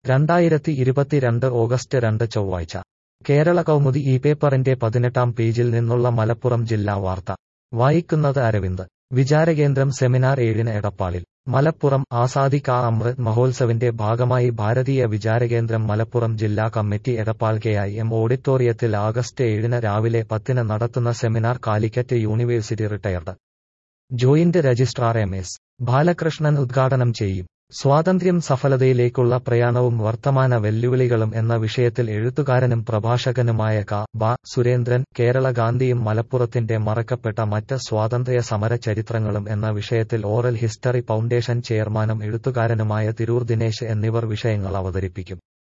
രണ്ടായിരത്തി ഇരുപത്തിരണ്ട് ഓഗസ്റ്റ് രണ്ട് ചൊവ്വാഴ്ച കേരള കൗമുദി ഈ പേപ്പറിന്റെ പതിനെട്ടാം പേജിൽ നിന്നുള്ള മലപ്പുറം ജില്ലാ വാർത്ത വായിക്കുന്നത് അരവിന്ദ് വിചാരകേന്ദ്രം സെമിനാർ ഏഴിന് എടപ്പാളിൽ മലപ്പുറം ആസാദി കാ അമൃത് മഹോത്സവിന്റെ ഭാഗമായി ഭാരതീയ വിചാരകേന്ദ്രം മലപ്പുറം ജില്ലാ committee Edappal K I M ഓഡിറ്റോറിയത്തിൽ ആഗസ്റ്റ് ഏഴിന് രാവിലെ പത്തിന് നടത്തുന്ന seminar Calicut university retired joint registrar M S Balakrishnan ഉദ്ഘാടനം ചെയ്യും സ്വാതന്ത്ര്യം സഫലതയിലേക്കുള്ള പ്രയാണവും വർത്തമാന വെല്ലുവിളികളും എന്ന വിഷയത്തിൽ എഴുത്തുകാരനും പ്രഭാഷകനുമായ ക ബ സുരേന്ദ്രൻ കേരള ഗാന്ധിയും മലപ്പുറത്തിന്റെ മറക്കപ്പെട്ട മറ്റ് സ്വാതന്ത്ര്യ സമര ചരിത്രങ്ങളും എന്ന വിഷയത്തിൽ ഓറൽ ഹിസ്റ്ററി ഫൗണ്ടേഷൻ ചെയർമാനും എഴുത്തുകാരനുമായ തിരൂർ ദിനേശ് എന്നിവർ വിഷയങ്ങൾ അവതരിപ്പിക്കും